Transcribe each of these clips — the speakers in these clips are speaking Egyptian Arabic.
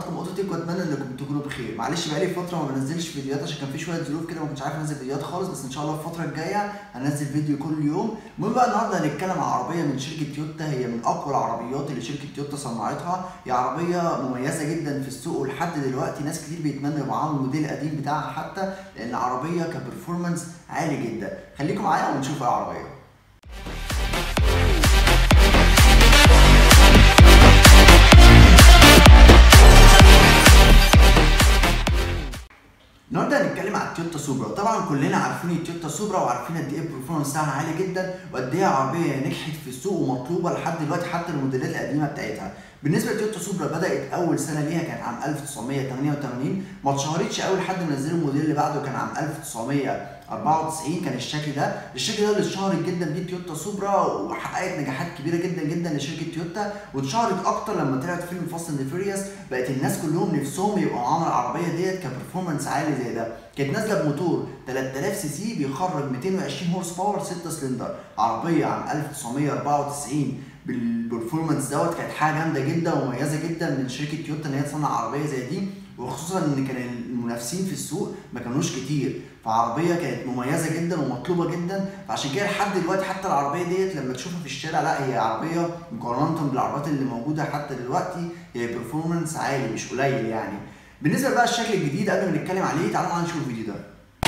قناتكم اوتو تيك واتمنى انكم تكونوا بخير معلش بقالي فتره ما بنزلش فيديوهات عشان كان في شويه ظروف كده ما كنتش عارف انزل فيديوهات خالص بس ان شاء الله الفتره الجايه هنزل فيديو كل يوم المهم بقى النهارده هنتكلم عن عربيه من شركه تويوتا هي من اقوى العربيات اللي شركه تويوتا صنعتها هي عربيه مميزه جدا في السوق ولحد دلوقتي ناس كتير بيتمنوا يبقى معاهم الموديل القديم بتاعها حتى لان العربيه كبرفورمانس عالي جدا خليكم معايا ونشوف العربيه النهارده هنتكلم على التويوتا سوبرا طبعا كلنا عارفين التويوتا سوبرا وعارفين قد ايه البرفورمانس بتاعها عالي جدا وقد ايه عربيه نجحت في السوق ومطلوبه لحد دلوقتي حتى الموديلات القديمه بتاعتها بالنسبه لتويوتا سوبرا بدات اول سنه ليها كانت عام 1988 ما اتشهرتش قوي لحد ما نزلوا الموديل اللي بعده كان عام 1994 كان الشكل ده الشكل ده اللي اتشهرت جدا بيه تويوتا سوبرا وحققت نجاحات كبيره جدا جدا لشركه تويوتا واتشهرت اكتر لما طلعت فيلم فاست اند فيوريوس بقت الناس كلهم نفسهم يبقوا معاهم العربيه ديت كبرفورمانس عالي زي ده كانت نازله بموتور 3000 سي سي بيخرج 220 هورس باور 6 سلندر عربيه عام 1994 بالبرفورمانس دوت كانت حاجه جامده جدا ومميزه جدا من شركه تويوتا ان هي تصنع عربيه زي دي وخصوصا ان كان المنافسين في السوق ما كانوش كتير فعربيه كانت مميزه جدا ومطلوبه جدا فعشان كده لحد دلوقتي حتى العربيه ديت لما تشوفها في الشارع لا هي عربيه مقارنه بالعربيات اللي موجوده حتى دلوقتي هي برفورمانس عالي مش قليل يعني بالنسبه بقى الشكل الجديد قبل ما نتكلم عليه تعالوا معانا نشوف الفيديو ده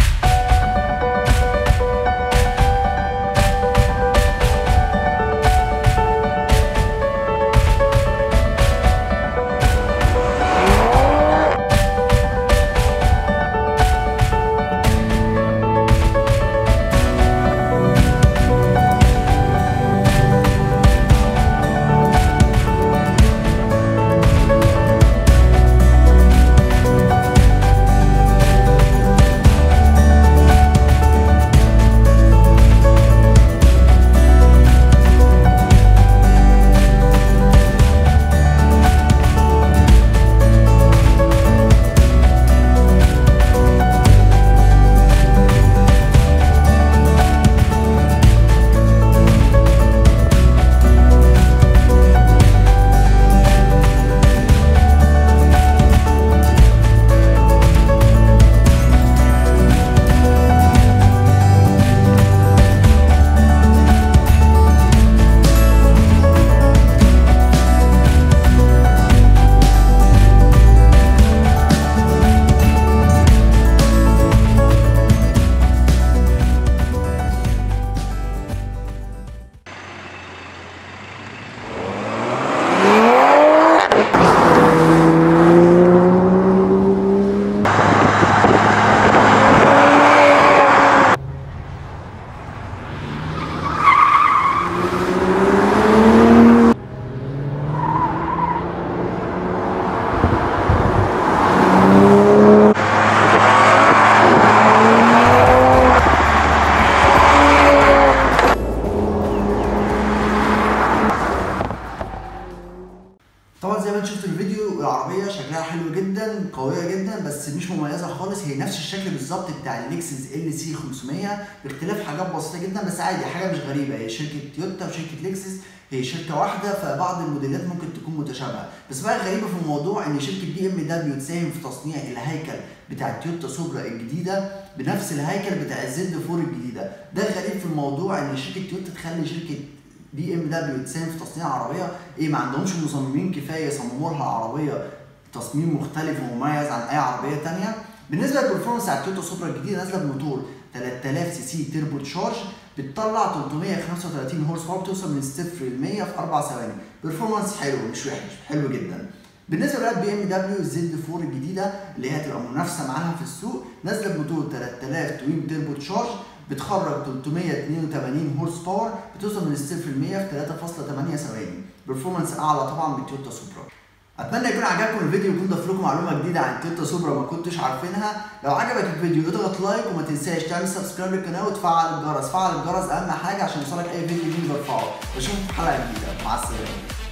طبعا زي ما انتم شفتوا الفيديو العربيه شكلها حلو جدا قويه جدا بس مش مميزه خالص هي نفس الشكل بالظبط بتاع الليكسس ال سي 500 باختلاف حاجات بسيطه جدا بس عادي حاجه مش غريبه هي شركه تويوتا وشركه ليكسس هي شركه واحده فبعض الموديلات ممكن تكون متشابهه بس بقى الغريبه في الموضوع ان شركه بي ام دبليو تساهم في تصنيع الهيكل بتاع التويوتا سوبرا الجديده بنفس الهيكل بتاع الزد 4 الجديده ده الغريب في الموضوع ان شركه تويوتا تخلي شركه بي ام دبليو تساهم في تصنيع عربيه ايه ما عندهمش مصممين كفايه يصمموا لها عربيه تصميم مختلف ومميز عن اي عربيه تانية بالنسبه للبرفورمانس على التويوتا سوبرا الجديده نازله بموتور 3000 سي سي تيربو تشارج بتطلع 335 هورس باور بتوصل من صفر ل 100 في 4 ثواني برفورمانس حلو مش وحش حلو جدا بالنسبه بقى بي ام دبليو زد 4 الجديده اللي هي هتبقى منافسه معاها في السوق نازله بموتور 3000 توين تيربو تشارج بتخرج 382 هورس باور بتوصل من الصفر ل 100 في 3.8 ثواني برفورمانس اعلى طبعا من تويوتا سوبرا اتمنى يكون عجبكم الفيديو ويكون ضاف لكم معلومه جديده عن تويوتا سوبرا ما كنتش عارفينها لو عجبك الفيديو اضغط لايك وما تنساش تعمل سبسكرايب للقناه وتفعل الجرس فعل الجرس اهم حاجه عشان يوصلك اي فيديو جديد برفعه بشوفكم في حلقه جديده مع السلامه